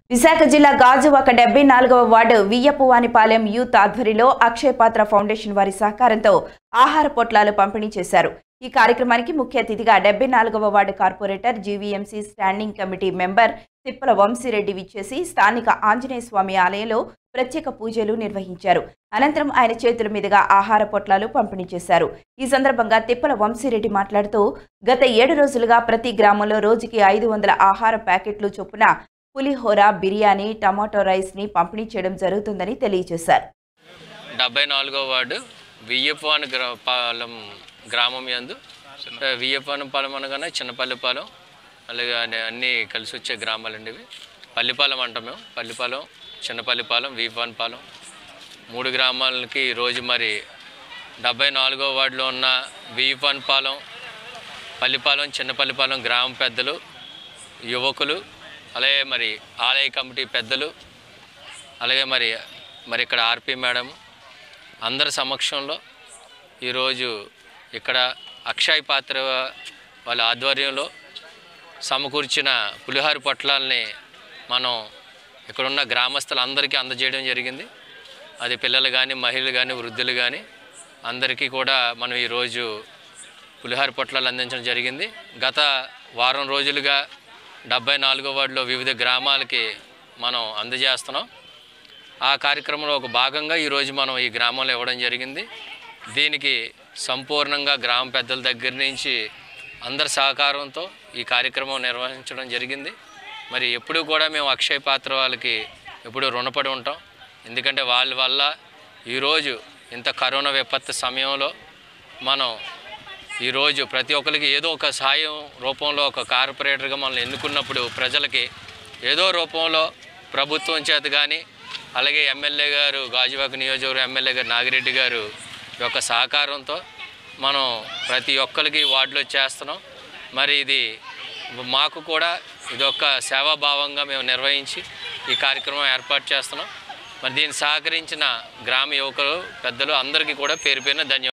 విశాఖ జిల్లా గాజువాక డెబ్బై నాలుగవ వార్డు వియ్యపువానిపాలెం యూత్ ఆధ్వర్యంలో అక్షయ పాత్ర ఫౌండేషన్ వారి సహకారంతో ఆహార పొట్లాలు పంపిణీ చేశారు ఈ కార్యక్రమానికి ముఖ్య అతిథిగా డెబ్బై నాలుగవ ward corporator GVMC standing committee member Tippala Vamsi Reddy విచ్చేసి స్థానిక ఆంజనేయ స్వామి ఆలయంలో ప్రత్యేక పూజలు నిర్వహించారు అనంతరం ఆయన చేతుల మీదుగా ఆహార పొట్లాలు పంపిణీ చేశారు ఈ సందర్భంగా తిప్పల వంశీరెడ్డి మాట్లాడుతూ గత ఏడు రోజులుగా ప్రతి గ్రామంలో రోజుకి ఐదు వందల ఆహార ప్యాకెట్లు చొప్పున పులిహోర బిర్యానీ టమాటో రైస్ ని పంపిణీ చేయడం జరుగుతుందని తెలియజేశారు డెబ్బై నాలుగో వార్డు వియ్యపాన్ గ్రా పాలెం గ్రామం యందు వియ్యపాన్ పాలెం అనగానే చిన్నపల్లిపాలెం అలాగే అన్ని- అన్నీ కలిసి వచ్చే గ్రామాలండి ఇవి పల్లిపాలెం అంటాం మేము పల్లిపాలెం చిన్నపల్లిపాలెం వీపాన్ పాలెం మూడు గ్రామాలకి ఈరోజు మరి డెబ్బై నాలుగో వార్డులో ఉన్న వీపాన్ పాలెం పల్లిపాలెం చిన్నపల్లిపాలెం గ్రామ పెద్దలు యువకులు అలాగే మరి ఆలయ కమిటీ పెద్దలు అలాగే మరి మరి ఇక్కడ ఆర్పి మేడం అందరి సమక్షంలో ఈరోజు ఇక్కడ అక్షయ్ పాత్ర వాళ్ళ ఆధ్వర్యంలో సమకూర్చిన పులిహార పొట్లాలని మనం ఇక్కడున్న గ్రామస్తులందరికీ అందజేయడం జరిగింది అది పిల్లలు కానీ మహిళలు కానీ వృద్ధులు కానీ అందరికీ కూడా మనం ఈరోజు పులిహార పొట్లాలు అందించడం జరిగింది గత వారం రోజులుగా డెబ్బై నాలుగో వార్డులో వివిధ గ్రామాలకి మనం అందజేస్తున్నాం ఆ కార్యక్రమంలో ఒక భాగంగా ఈరోజు మనం ఈ గ్రామంలో ఇవ్వడం జరిగింది దీనికి సంపూర్ణంగా గ్రామ పెద్దల దగ్గర నుంచి అందరి సహకారంతో ఈ కార్యక్రమం నిర్వహించడం జరిగింది మరి ఎప్పుడూ కూడా మేము అక్షయ పాత్ర వాళ్ళకి ఎప్పుడూ రుణపడి ఉంటాం ఎందుకంటే వాళ్ళ వల్ల ఈరోజు ఇంత కరోనా విపత్తు సమయంలో మనం ఈరోజు ప్రతి ఒక్కరికి ఏదో ఒక సాయం రూపంలో ఒక కార్పొరేటర్గా మనల్ని ఎన్నుకున్నప్పుడు ప్రజలకి ఏదో రూపంలో ప్రభుత్వం చేత కానీ అలాగే ఎమ్మెల్యే గారు గాజువాక నియోజకవర్గం ఎమ్మెల్యే గారు నాగిరెడ్డి గారు యొక్క సహకారంతో మనం ప్రతి ఒక్కరికి వార్డులో చేస్తున్నాం మరి ఇది మాకు కూడా ఇది ఒక సేవాభావంగా మేము నిర్వహించి ఈ కార్యక్రమం ఏర్పాటు చేస్తున్నాం మరి దీన్ని సహకరించిన గ్రామ యువకులు పెద్దలు అందరికీ కూడా పేరు పేరున ధన్యవాదాలు